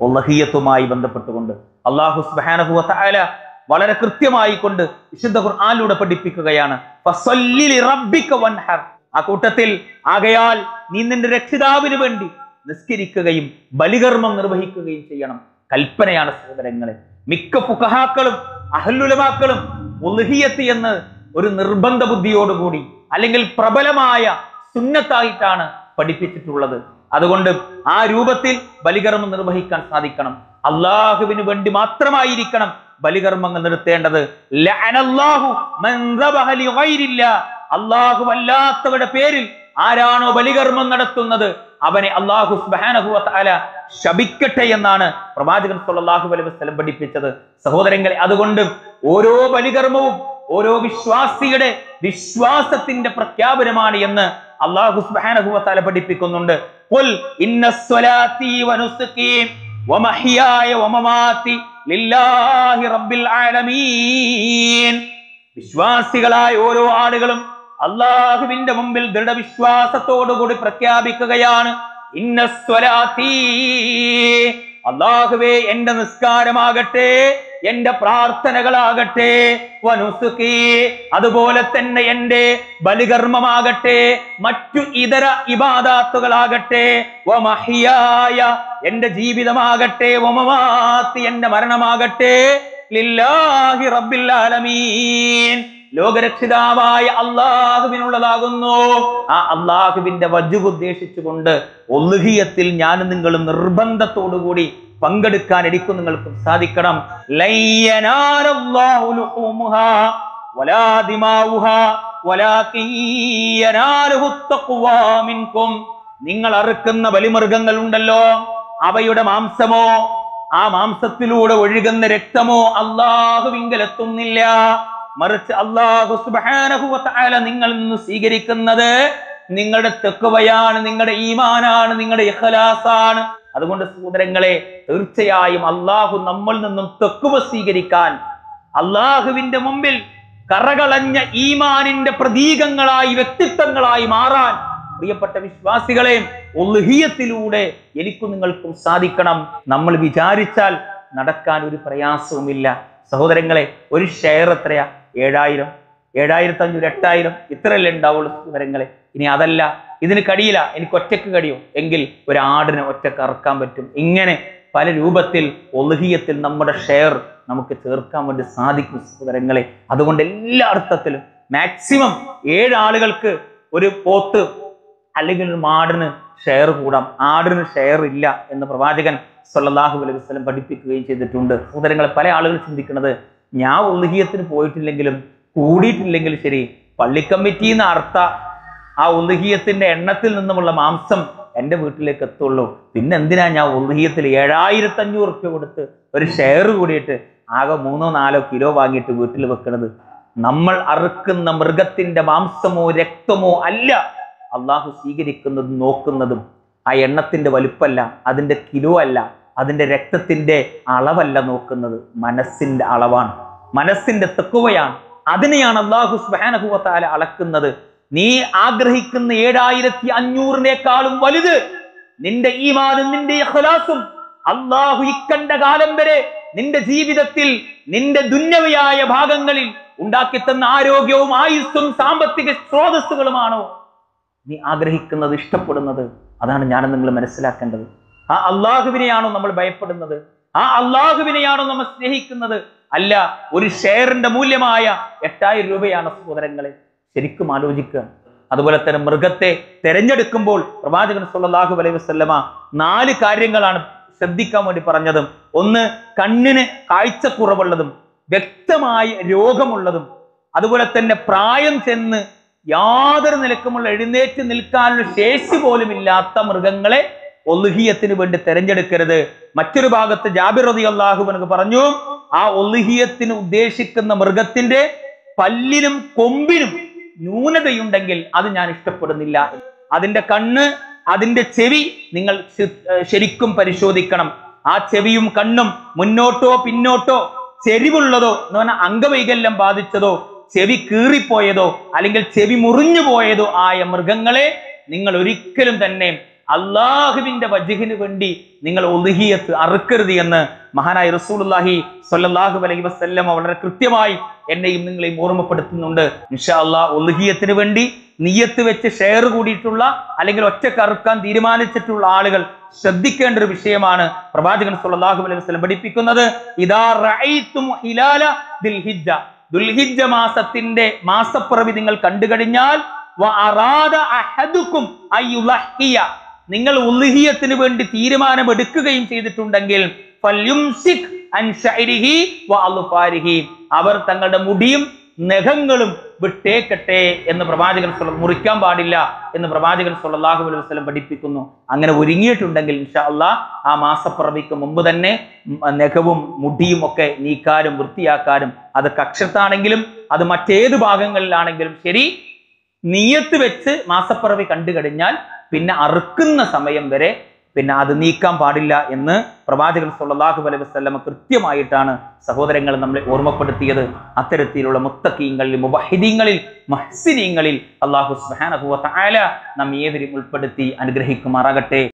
ഉലഹിയത്തുമായി ബന്ധപ്പെട്ടുകൊണ്ട് അള്ളാഹു സുബ്ഹാനഹു വ തആല വളരെ കൃത്യമായി കൊണ്ട് വിശുദ്ധ ഖുർആനിലൂടെ പഠിപ്പിക്കുകയാണ് ഫസല്ലി ലിറബ്ബിക വൻഹർ ആ കൂട്ടത്തിൽ ആകയാൽ നീ നിന്റെ രക്ഷിതാവിന് വേണ്ടി നിസ്കരിക്കുകയും ബലികർമ്മം നിർവഹിക്കുകയും ചെയ്യണം കൽപ്പനയാണ് സഹോദരങ്ങളെ മിക്ക ഫുഖഹാക്കളും അഹല്ലുലമാക്കളും ഉൽഹിയത്ത് എന്ന് ഒരു നിർബന്ധ ബുദ്ധിയോടുകൂടി അല്ലെങ്കിൽ പ്രബലമായ സുന്നത്തായിട്ടാണ് പഠിപ്പിച്ചിട്ടുള്ളത് അതുകൊണ്ട് ആ രൂപത്തിൽ ബലികർമ്മം നിർവഹിക്കാൻ സാധിക്കണം അള്ളാഹുവിന് വേണ്ടി മാത്രമായിരിക്കണം ബലികർമ്മങ്ങൾ നിർത്തേണ്ടത് ലഅനല്ലാഹു മൻ ദബഹ ലിഗൈരില്ലാ. അള്ളാഹു അല്ലാത്തവരുടെ പേരിൽ ആരാണോ ബലികർമ്മം നടത്തുന്നത് അവനെ അള്ളാഹു സുബ്ഹാനഹു വ തആല ശപിക്കട്ടെ എന്നാണ് പ്രവാചകൻ സല്ലല്ലാഹു അലൈഹി വസല്ലം പഠിപ്പിച്ചത് സഹോദരങ്ങളെ അതുകൊണ്ട് ഓരോ ബലികർമ്മവും ഓരോ വിശ്വാസിയുടെ വിശ്വാസത്തിന്റെ പ്രഖ്യാപനമാണ് എന്ന് അള്ളാഹു സുബ്ഹാനഹു വ തആല പഠിപ്പിക്കുന്നുണ്ട് ഖുൽ ഇന്ന സ്വലാത്തി വനുസ്കി വമഹ്യായ വമമാതി ലില്ലാഹി റബ്ബിൽ ആലമീൻ വിശ്വാസികളായ ഓരോ ആളുകളും അള്ളാഹുവിന്റെ മുമ്പിൽ ദൃഢവിശ്വാസത്തോടുകൂടി പ്രഖ്യാപിക്കുകയാണ് ഇന്ന സ്വലാത്തി അള്ളാഹുവേ എന്റെ നിസ്കാരമാകട്ടെ എന്റെ പ്രാർത്ഥനകളാകട്ടെ വനുസുഖി അതുപോലെ തന്നെ എന്റെ ബലികർമ്മമാകട്ടെ മറ്റു ഇതര ഇബാദാത്തുകളാകട്ടെ വമഹിയായ എന്റെ ജീവിതമാകട്ടെ വമമാത്തി എന്റെ മരണമാകട്ടെ ലില്ലാഹി റബ്ബിൽ ആലമീൻ ലോകരക്ഷിതാവായ അള്ളാഹുവിനുള്ളതാകുന്നു ആ അള്ളാഹുവിന്റെ വജുവ് ഉദ്ദേശിച്ചുകൊണ്ട് ഒല്ലുഹിയത്തിൽ ഞാനും നിങ്ങളും നിർബന്ധത്തോടുകൂടി പങ്കെടുക്കാൻ എനിക്കും നിങ്ങൾക്കും സാധിക്കണം ലയ്യനാലല്ലാഹു ലുഹൂമുഹാ വലാ ദിമാവുഹാ വലാകിൻ യനാലുഹു തഖ്വാ മിൻകും നിങ്ങൾ അറുക്കുന്ന ബലിമൃഗങ്ങൾ ഉണ്ടല്ലോ അവയുടെ മാംസമോ ആ മാംസത്തിലൂടെ ഒഴുകുന്ന രക്തമോ അള്ളാഹുവിങ്കലെത്തുന്നില്ല മറിച്ച് അള്ളാഹു സുബ്ഹാനഹു വ തആല നിങ്ങളിൽ നിന്ന് സ്വീകരിക്കുന്നത് നിങ്ങളുടെ തെക്കുവയാണ് നിങ്ങളുടെ ഈമാനാണ് നിങ്ങളുടെ ഇഖലാസാണ് അതുകൊണ്ട് സഹോദരങ്ങളെ തീർച്ചയായും അള്ളാഹു നമ്മളിൽ നിന്നും തെക്കുവ സ്വീകരിക്കാൻ അള്ളാഹുവിന്റെ മുമ്പിൽ കറകളഞ്ഞ ഈമാനിന്റെ പ്രതീകങ്ങളായി വ്യക്തിത്വങ്ങളായി മാറാൻ പ്രിയപ്പെട്ട വിശ്വാസികളെ ഒലുഹിയത്തിലൂടെ എനിക്കും നിങ്ങൾക്കും സാധിക്കണം നമ്മൾ വിചാരിച്ചാൽ നടക്കാൻ ഒരു പ്രയാസവുമില്ല സഹോദരങ്ങളെ ഒരു ഷെയർ എത്രയാ ഏഴായിരം ഏഴായിരത്തി അഞ്ഞൂറ് എട്ടായിരം ഇത്രയല്ലേ ഉണ്ടാവുള്ളൂ സഹോദരങ്ങളെ ഇനി അതല്ല ഇതിന് കഴിയില്ല എനിക്ക് ഒറ്റക്ക് കഴിയും എങ്കിൽ ഒരു ആടിനെ ഒറ്റക്ക് അറക്കാൻ പറ്റും ഇങ്ങനെ പല രൂപത്തിൽ ഒലുഹിയത്തിൽ നമ്മുടെ ഷെയർ നമുക്ക് ചേർക്കാൻ വേണ്ടി സാധിക്കും സഹോദരങ്ങളെ അതുകൊണ്ട് എല്ലാ അർത്ഥത്തിലും മാക്സിമം ഏഴ് ആളുകൾക്ക് ഒരു പോത്ത് അല്ലെങ്കിൽ ഒരു മാടിന് ഷെയർ കൂടാം ആടിന് ഷെയർ ഇല്ല എന്ന് പ്രവാചകൻ സല്ലല്ലാഹു അലൈഹി വസല്ലം പഠിപ്പിക്കുകയും ചെയ്തിട്ടുണ്ട് സഹോദരങ്ങളെ പല ആളുകൾ ചിന്തിക്കുന്നത് ഞാൻ ഉള്ളുഹിയത്തിന് പോയിട്ടില്ലെങ്കിലും കൂടിയിട്ടില്ലെങ്കിലും ശരി പള്ളിക്കമ്മിറ്റിയിൽ നിന്ന് അർത്ഥ ആ ഉള്ളുഹിയത്തിന്റെ എണ്ണത്തിൽ നിന്നുമുള്ള മാംസം എൻ്റെ വീട്ടിലേക്ക് എത്തുള്ളൂ പിന്നെ എന്തിനാ ഞാൻ ഉള്ളുഹിയത്തിൽ ഏഴായിരത്തി അഞ്ഞൂറ് റുപ്യ കൊടുത്ത് ഒരു ഷെയർ കൂടിയിട്ട് ആകെ മൂന്നോ നാലോ കിലോ വാങ്ങിയിട്ട് വീട്ടിൽ വെക്കുന്നത് നമ്മൾ അറുക്കുന്ന മൃഗത്തിന്റെ മാംസമോ രക്തമോ അല്ല അള്ളാഹു സ്വീകരിക്കുന്നതും നോക്കുന്നതും ആ എണ്ണത്തിന്റെ വലുപ്പല്ല അതിന്റെ കിലോ അല്ല അതിന്റെ രക്തത്തിന്റെ അളവല്ല നോക്കുന്നത് മനസ്സിന്റെ അളവാണ് മനസ്സിന്റെ തെക്കുവയാണ് അതിനെയാണ് അള്ളാഹു സ്ബാനഹുവത്താല അളക്കുന്നത് നീ ആഗ്രഹിക്കുന്ന ഏഴായിരത്തി അഞ്ഞൂറിനേക്കാളും വലുത് നിന്റെ ഈമാനും നിന്റെ ഇഖ്ലാസും അള്ളാഹു ഇക്കണ്ട കാലം വരെ നിന്റെ ജീവിതത്തിൽ നിന്റെ ദുന്യവയായ ഭാഗങ്ങളിൽ ഉണ്ടാക്കി തന്ന ആരോഗ്യവും ആയുസ്സും സാമ്പത്തിക സ്രോതസ്സുകളുമാണോ നീ ആഗ്രഹിക്കുന്നത് ഇഷ്ടപ്പെടുന്നത് അതാണ് ഞാൻ നിങ്ങൾ മനസ്സിലാക്കേണ്ടത് ആ അള്ളാഹുവിനെയാണോ നമ്മൾ ഭയപ്പെടുന്നത് ആ അള്ളാഹുവിനെയാണോ നമ്മൾ സ്നേഹിക്കുന്നത് അല്ല ഒരു ഷെയറിന്റെ മൂല്യമായ എട്ടായിരം രൂപയാണ് സഹോദരങ്ങളെ ശരിക്കും ആലോചിക്കുക അതുപോലെ തന്നെ മൃഗത്തെ തെരഞ്ഞെടുക്കുമ്പോൾ പ്രവാചകൻ സല്ലല്ലാഹു അലൈഹി വസല്ലമ നാല് കാര്യങ്ങളാണ് ശ്രദ്ധിക്കാൻ വേണ്ടി പറഞ്ഞതും ഒന്ന് കണ്ണിന് കാഴ്ചക്കുറവുള്ളതും വ്യക്തമായ രോഗമുള്ളതും അതുപോലെ തന്നെ പ്രായം ചെന്ന് യാതൊരു നിലക്കുമുള്ള എഴുന്നേറ്റ് നിൽക്കാനുള്ള ശേഷി പോലും ഇല്ലാത്ത മൃഗങ്ങളെ ഒലുഹിയത്തിന് വേണ്ടി തെരഞ്ഞെടുക്കരുത് മറ്റൊരു ഭാഗത്ത് ജാബിർ റതി അള്ളാഹു എനിക്ക് പറഞ്ഞു ആ ഒലുഹിയത്തിന് ഉദ്ദേശിക്കുന്ന മൃഗത്തിന്റെ പല്ലിനും കൊമ്പിനും ന്യൂനതയുണ്ടെങ്കിൽ അത് ഞാൻ ഇഷ്ടപ്പെടുന്നില്ല അതിന്റെ കണ്ണ് അതിന്റെ ചെവി നിങ്ങൾ ശി- ഏർ ശരിക്കും പരിശോധിക്കണം ആ ചെവിയും കണ്ണും മുന്നോട്ടോ പിന്നോട്ടോ ചെരിവുള്ളതോ എന്ന് പറഞ്ഞാൽ അംഗവൈകല്യം ബാധിച്ചതോ ചെവി കീറിപ്പോയതോ അല്ലെങ്കിൽ ചെവി മുറിഞ്ഞു പോയതോ ആയ മൃഗങ്ങളെ നിങ്ങൾ ഒരിക്കലും തന്നെ അള്ളാഹുവിന്റെ വജഹിന് വേണ്ടി നിങ്ങൾ ഒലുഹിയത്ത് അറുക്കരുത് എന്ന് മഹാനായ റസൂലുള്ളാഹി സ്വല്ലല്ലാഹു അലൈഹി വസല്ലം വളരെ കൃത്യമായി എന്നെയും നിങ്ങളെയും ഓർമ്മപ്പെടുത്തുന്നുണ്ട് ഇൻഷാ അള്ളാഹ് ഒലുഹിയത്തിന് വേണ്ടി നിയത്ത് വെച്ച് ഷെയർ കൂടിയിട്ടുള്ള അല്ലെങ്കിൽ ഒറ്റക്ക് അറുക്കാൻ തീരുമാനിച്ചിട്ടുള്ള ആളുകൾ ശ്രദ്ധിക്കേണ്ട ഒരു വിഷയമാണ് പ്രവാചകൻ സ്വല്ലല്ലാഹു അലൈഹി വസല്ലം പഠിപ്പിക്കുന്നത് ഇദാ റഅയ്തും ഹിലാല ദിൽഹിജ്ജ ദുൽഹിജ്ജ മാസത്തിന്റെ മാസപ്പിറവി നിങ്ങൾ കണ്ടു കഴിഞ്ഞാൽ വ അറാദ അഹദുക്കും അയ്യുലഹിയ നിങ്ങൾ ഉൽഹിയത്തിന് വേണ്ടി തീരുമാനമെടുക്കുകയും ചെയ്തിട്ടുണ്ടെങ്കിൽ ഫല്യുംസിക് അൻ ശഅരിഹി വ അൽഫാരിഹി അവർ തങ്ങളുടെ മുടിയും നഖങ്ങളും വിട്ടേക്കട്ടെ എന്ന് പ്രവാചകൻ സ്വല്ല- മുറിക്കാൻ പാടില്ല എന്ന് പ്രവാചകൻ സല്ലല്ലാഹു അലൈഹി വസല്ലം പഠിപ്പിക്കുന്നു അങ്ങനെ ഒരുങ്ങിയിട്ടുണ്ടെങ്കിൽ ഇൻഷാ അള്ളാഹ് ആ മാസപ്പിറവിക്ക് മുമ്പ് തന്നെ ഉം, നഖവും മുടിയും ഒക്കെ നീക്കാനും വൃത്തിയാക്കാനും അത് കക്ഷത്താണെങ്കിലും അത് മറ്റേത് ഭാഗങ്ങളിലാണെങ്കിലും ശരി നീയത്ത് വെച്ച് മാസപ്പിറവി കണ്ടു കഴിഞ്ഞാൽ പിന്നെ അറുക്കുന്ന സമയം വരെ പിന്നെ അത് നീക്കാൻ പാടില്ല എന്ന് പ്രവാചകൻ സല്ലല്ലാഹു അലൈഹി വസല്ലമ കൃത്യമായിട്ടാണ് സഹോദരങ്ങൾ നമ്മളെ ഓർമ്മപ്പെടുത്തിയത് അത്തരത്തിലുള്ള മുത്തക്കീങ്ങളിൽ മുബഹിദീങ്ങളിൽ മഹ്സിനീങ്ങളിൽ അള്ളാഹു സുബ്ഹാനഹു വ തആല നമ്മെ ഏവരെയും ഉൾപ്പെടുത്തി അനുഗ്രഹിക്കുമാറാകട്ടെ